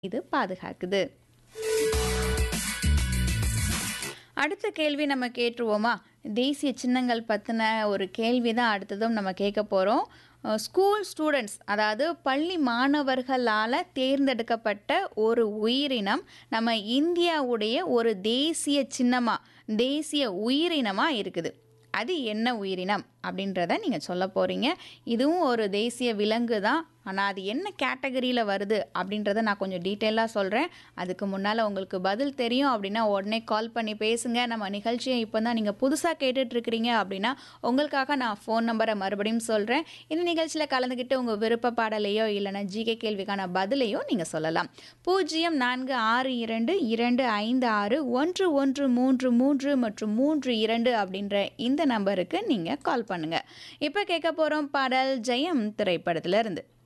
இது பாதுகாக்குது அடுத்த கேள்வி நம்ம கேட்டுருவோமா தேசிய சின்னங்கள் பற்றின ஒரு கேள்வி தான் அடுத்ததும் நம்ம கேட்க போகிறோம் ஸ்கூல் ஸ்டூடெண்ட்ஸ் அதாவது பள்ளி மாணவர்களால் தேர்ந்தெடுக்கப்பட்ட ஒரு உயிரினம் நம்ம இந்தியாவுடைய ஒரு தேசிய சின்னமாக தேசிய உயிரினமாக இருக்குது அது என்ன உயிரினம் அப்படின்றத நீங்கள் சொல்ல போகிறீங்க இதுவும் ஒரு தேசிய விலங்கு தான் ஆனால் அது என்ன கேட்டகரியில் வருது அப்படின்றத நான் கொஞ்சம் டீட்டெயிலாக சொல்கிறேன் அதுக்கு முன்னால் உங்களுக்கு பதில் தெரியும் அப்படின்னா உடனே கால் பண்ணி பேசுங்க நம்ம நிகழ்ச்சியை இப்போ தான் நீங்கள் புதுசாக கேட்டுட்ருக்கிறீங்க அப்படின்னா உங்களுக்காக நான் ஃபோன் நம்பரை மறுபடியும் சொல்கிறேன் இந்த நிகழ்ச்சியில் கலந்துக்கிட்டு உங்கள் விருப்ப பாடலையோ இல்லைனா ஜிகே கேள்விக்கான பதிலையோ நீங்கள் சொல்லலாம் பூஜ்ஜியம் நான்கு ஆறு இரண்டு இரண்டு ஐந்து ஆறு ஒன்று ஒன்று மூன்று மூன்று மற்றும் மூன்று இரண்டு அப்படின்ற இந்த நம்பருக்கு நீங்கள் கால் பண்ணுங்கள் இப்போ கேட்க போகிறோம் பாடல் ஜெயம் திரைப்படத்திலிருந்து